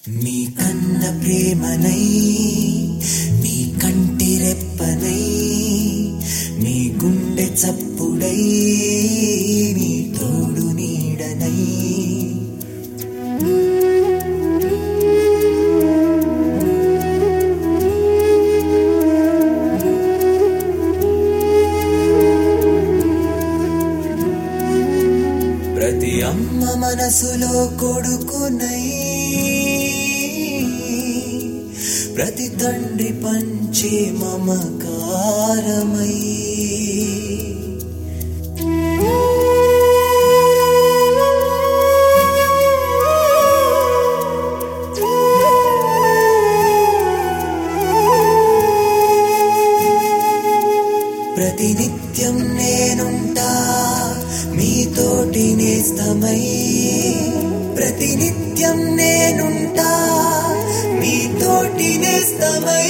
మీ కన్న ప్రేమనై మీ కంటి రెప్పనై మీ గుండె చప్పుడై మీ తోడు నీడనై ప్రతి అమ్మ మనసులో కొడుకునై ప్రతి తండ్రి పంచే మమకారమై ప్రతినిత్యం నేనుంటా మీతోటి నేస్తమై ప్రతినిత్యం నేనుంటా మీతోటి నేస్తమై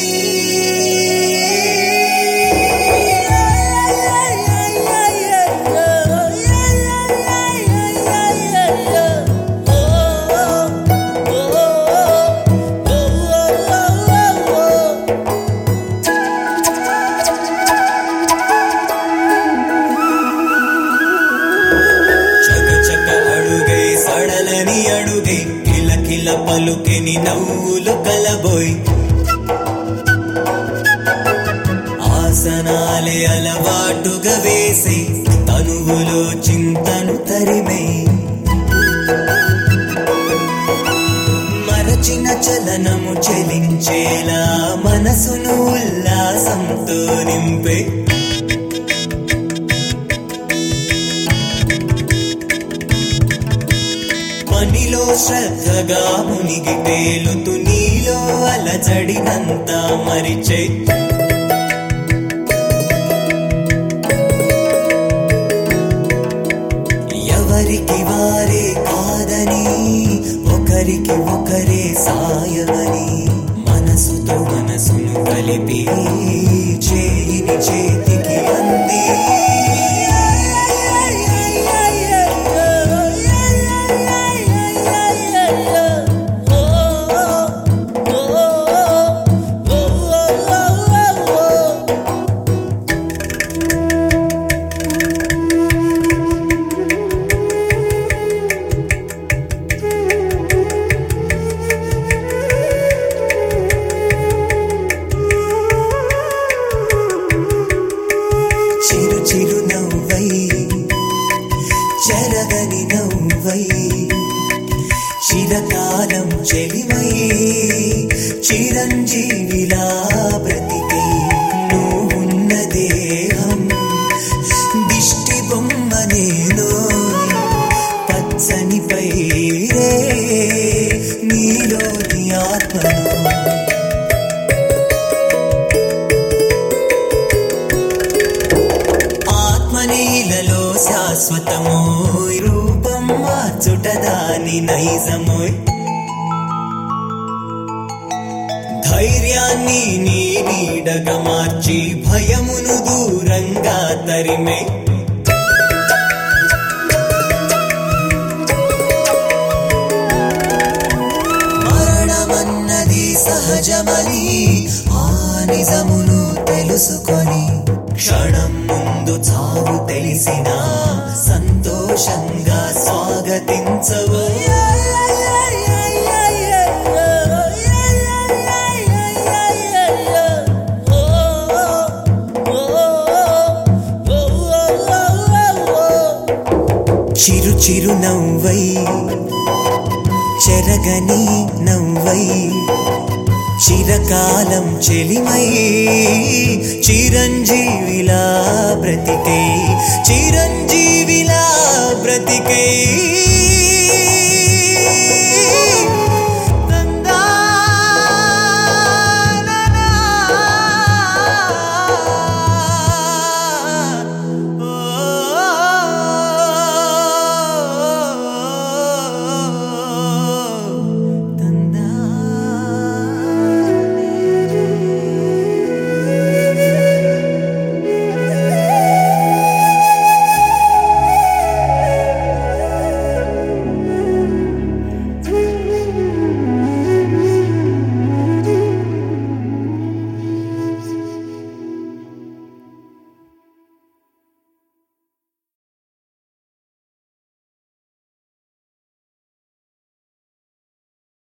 చక చక అడుగై సడలని అడుగై కిల కిల పలుకెని నవ్వులు కలబోయ్ ఆసనాలే అలవాటుగా వేసి తనువులో చింతను తరిమై మరచిన చలనము చెలించేలా మనసును ఉల్లాసంతో నింపే పనిలో శ్రద్ధగా మునిగి తేలుతూ నీలో అలజడినంత మరిచే ఎవరికి వారే కాదని ఒకరికి ఒకరే సాయమని మనసుతో మనసును కలిపి చేయిని చేతికి అంది చిరు చిరు నవ్వై చెరగని నవ్వై చిరకాలం చెలిమై చిరంజీవిలా బ్రతికై నువ్వున్న దేహం దిష్టి బొమ్మ నేను పచ్చని పైరే నీలోని ఆత్మను ఆత్మనీలలో శాశ్వతమో రూపం మార్చుట దాని నైజమోయ్ ధైర్యాన్ని నీ నీడగా మార్చి భయమును దూరంగా తరిమే మరణమన్నది సహజమని ఆ నిజమును తెలుసుకొని క్షణం ముందు చావు తెలిసిన సంతోషంగా స్వాగతించవు చిరు చిరు నవ్వై చెరగని నవ్వై చిరకాలం చెలిమై చిరంజీవిలా బ్రతికై చిరంజీవిలా బ్రతికై